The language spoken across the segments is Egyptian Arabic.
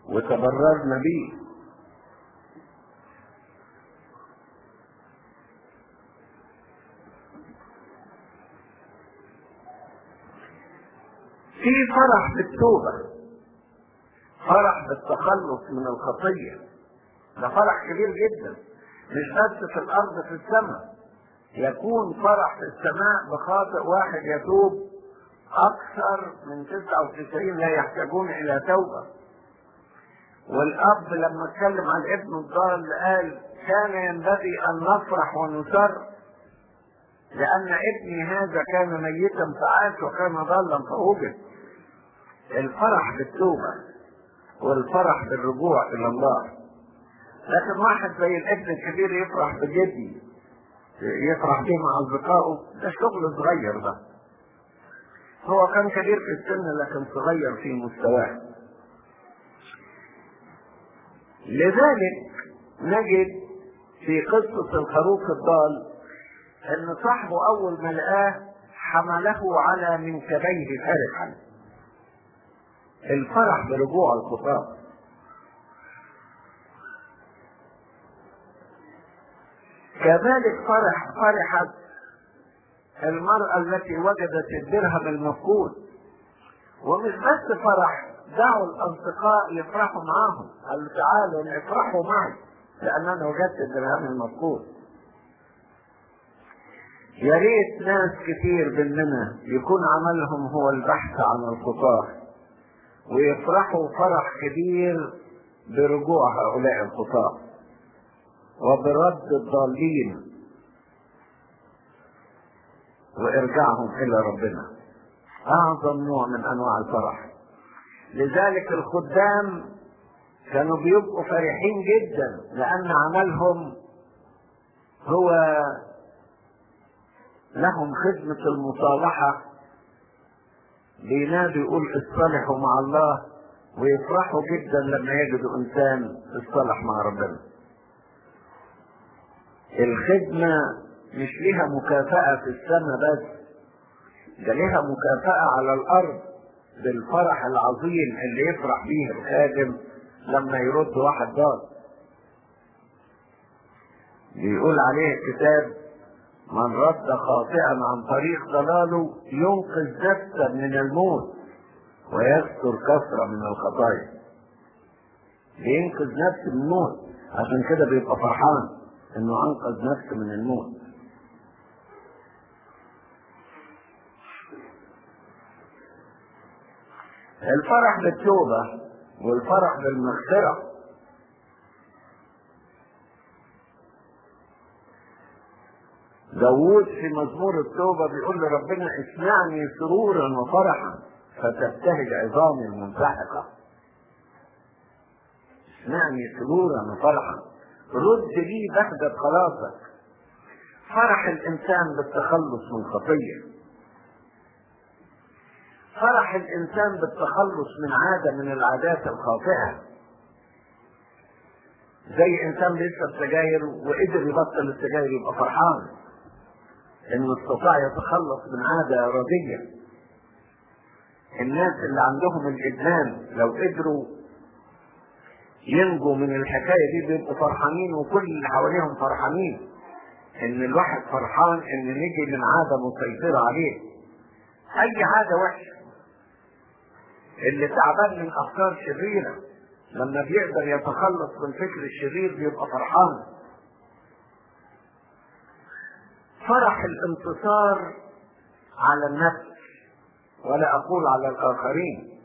وتبررنا بيه في فرح بالتوبة فرح بالتخلص من الخطية ده فرح كبير جدا مش بس في الأرض في السماء يكون فرح في السماء بخاطئ واحد يتوب أكثر من 99 لا يحتاجون إلى توبة والأب لما اتكلم عن ابنه الضال قال كان ينبغي أن نفرح ونسر لأن ابني هذا كان ميتا فعاش وكان ضالا فوجد الفرح بالتوبة والفرح بالرجوع إلى الله لكن واحد زي الابن الكبير يفرح بجدي يفرح به مع أصدقائه ده شغل صغير ده هو كان كبير في السن لكن صغير في مستواه لذلك نجد في قصة الخروف الضال ان صاحبه اول ما لقاه حمله على منكبيه فرحا الفرح برجوع الخطاب كذلك فرح فرحت المرأة التي وجدت الدرهم المفقود ومش بس فرح دعوا الأصدقاء يفرحوا معاهم قالوا تعالوا افرحوا معي لأن أنا وجدت الدرهم المفقود يا ريت ناس كتير مننا يكون عملهم هو البحث عن الخطاة ويفرحوا فرح كبير برجوع هؤلاء الخطاة وبرد الضالين وارجاعهم الى ربنا اعظم نوع من انواع الفرح لذلك الخدام كانوا بيبقوا فرحين جدا لان عملهم هو لهم خدمة المصالحة بينادوا يقول اصطلحوا مع الله ويفرحوا جدا لما يجدوا انسان اصطلح مع ربنا الخدمة مش لها مكافأة في السماء بس ده لها مكافأة على الأرض بالفرح العظيم اللي يفرح به الخادم لما يرد واحد ضال بيقول عليه الكتاب من رد خاطئا عن طريق ضلاله ينقذ نفسه من الموت ويستر كثرة من الخطايا بينقذ نفسه من الموت عشان كده بيبقى فرحان انه انقذ نفسه من الموت الفرح بالتوبة والفرح بالمغفرة داوود في مزمور التوبة بيقول لربنا اسمعني سرورا وفرحا فتبتهج عظامي المنسحقة اسمعني سرورا وفرحا رد لي بهجة خلاصك فرح الإنسان بالتخلص من خطية فرح الإنسان بالتخلص من عادة من العادات الخاطئة زي إنسان بيشرب سجاير وقدر يبطل السجاير يبقى فرحان إنه استطاع يتخلص من عادة إرادية الناس اللي عندهم الإدمان لو قدروا ينجوا من الحكايه دي بيبقوا فرحانين وكل اللي حواليهم فرحانين ان الواحد فرحان ان نجي من عاده مسيطره عليه اي عاده وحشه اللي تعبان من افكار شريره لما بيقدر يتخلص من فكر الشرير بيبقى فرحان فرح الانتصار على النفس ولا اقول على الاخرين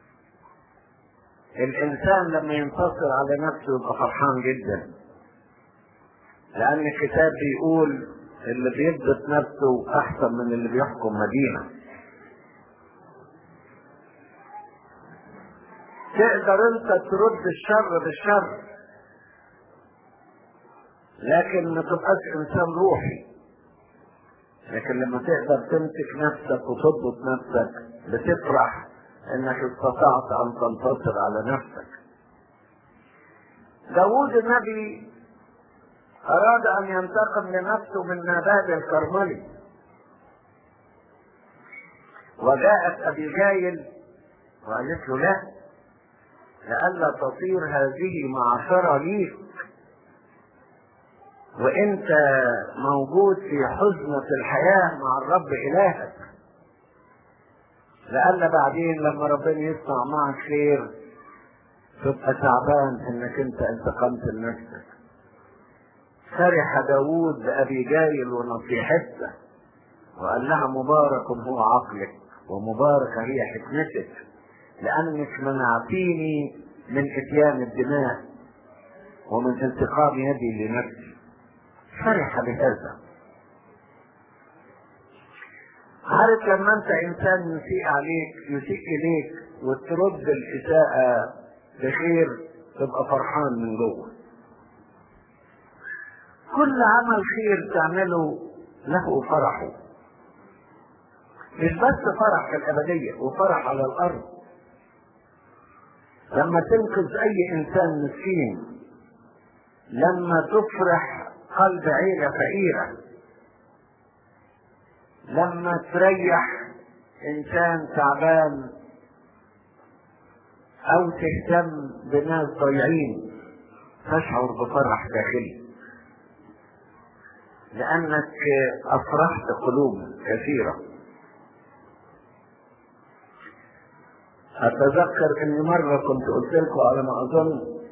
الانسان لما ينتصر على نفسه يبقى فرحان جدا لان الكتاب بيقول اللي بيضبط نفسه احسن من اللي بيحكم مدينه تقدر انت ترد الشر بالشر لكن ما تبقاش انسان روحي لكن لما تقدر تمسك نفسك وتضبط نفسك بتفرح انك استطعت ان تنتصر على نفسك داود النبي اراد ان ينتقم لنفسه من نبال الكرملي وجاءت ابي جايل وقالت له لا لئلا تصير هذه معصرة ليك وانت موجود في حزنة الحياة مع الرب الهك لئلا بعدين لما ربنا يصنع معك خير تبقى تعبان انك انت انتقمت لنفسك فرح داوود بأبي جايل ونصيحته وقال لها مبارك هو عقلك ومباركة هي حكمتك لأنك منعتيني من إتيان الدماء ومن انتقام يدي لنفسي فرح بهذا عارف لما انت انسان يسيء عليك يسيء اليك وترد الاساءة بخير تبقى فرحان من جوه كل عمل خير تعمله له فرحه مش بس فرح في الأبدية وفرح على الأرض لما تنقذ أي إنسان مسكين لما تفرح قلب عيلة فقيرة لما تريح إنسان تعبان أو تهتم بناس ضايعين تشعر بفرح داخلي لأنك أفرحت قلوب كثيرة أتذكر إني مرة كنت قلت لكم على ما أظن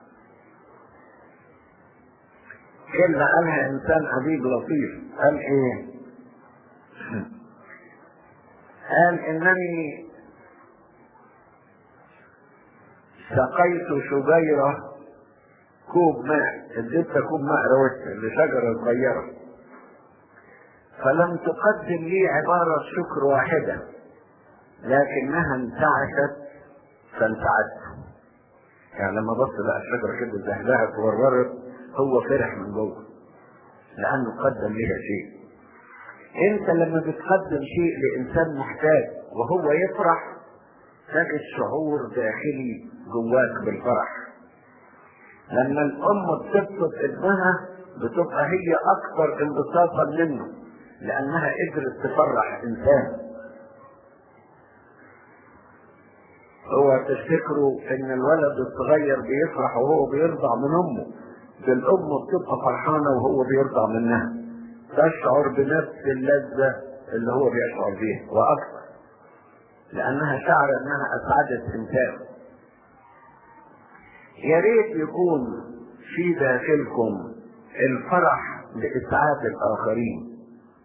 كلمة قالها إنسان أديب لطيف قال إيه؟ قال إنني سقيت شجيرة كوب ماء اديتها كوب ماء روتها لشجرة صغيرة فلم تقدم لي عبارة شكر واحدة لكنها انتعشت فانتعشت يعني لما بص لقى الشجرة كده زهلها وورورت هو فرح من جوه لأنه قدم لها شيء انت لما بتقدم شيء لإنسان محتاج وهو يفرح تجد شعور داخلي جواك بالفرح لما الأم بتبسط ابنها بتبقى هي أكثر انبساطا منه لأنها قدرت تفرح إنسان هو تفتكروا ان الولد الصغير بيفرح وهو بيرضع من امه الام بتبقى فرحانه وهو بيرضع منها تشعر بنفس اللذه اللي هو بيشعر بيها واكثر لانها شعر انها اسعدت انسان يا ريت يكون في داخلكم الفرح لاسعاد الاخرين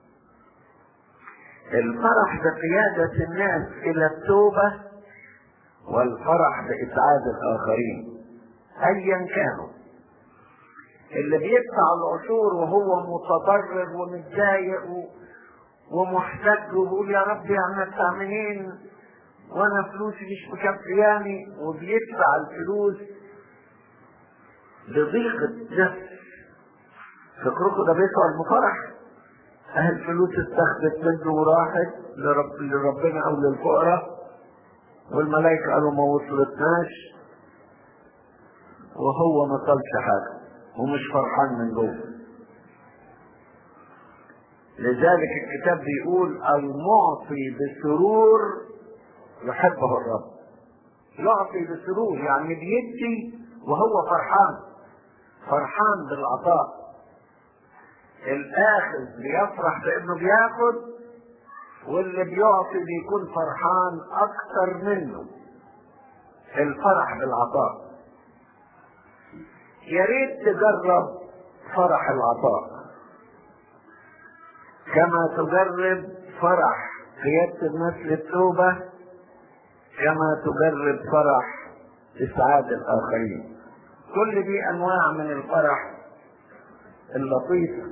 الفرح بقياده الناس الى التوبه والفرح بإسعاد الآخرين أيا كانوا اللي بيدفع العشور وهو متضرر ومتضايق ومحتاج ويقول يا رب يعني ادفع منين وانا فلوسي مش مكفياني وبيدفع الفلوس بضيقة نفس فكركم ده بيدفع المفرح اهل الفلوس اتخذت منه وراحت لرب لربنا او للفقراء والملائكة قالوا ما وصلتناش وهو ما طلبش حاجة ومش فرحان من جوه لذلك الكتاب بيقول المعطي بسرور يحبه الرب يعطي بسرور يعني بيدي وهو فرحان فرحان بالعطاء الاخذ بيفرح بانه بياخد واللي بيعطي بيكون فرحان اكثر منه الفرح بالعطاء يا ريت تجرب فرح العطاء كما تجرب فرح قيادة الناس للتوبة كما تجرب فرح إسعاد الآخرين كل دي أنواع من الفرح اللطيفة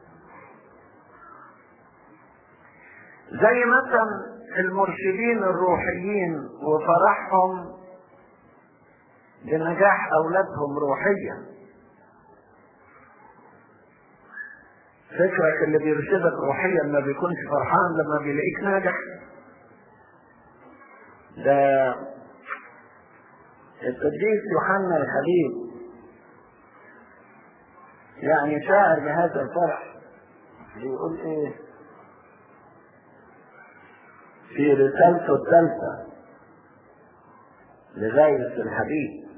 زي مثلا المرشدين الروحيين وفرحهم بنجاح اولادهم روحيا فكرك اللي بيرشدك روحيا ما بيكونش فرحان لما بيلاقيك ناجح ده القديس يوحنا الحبيب يعني شاعر بهذا الفرح بيقول ايه في رسالته الثالثة لغاية الحديد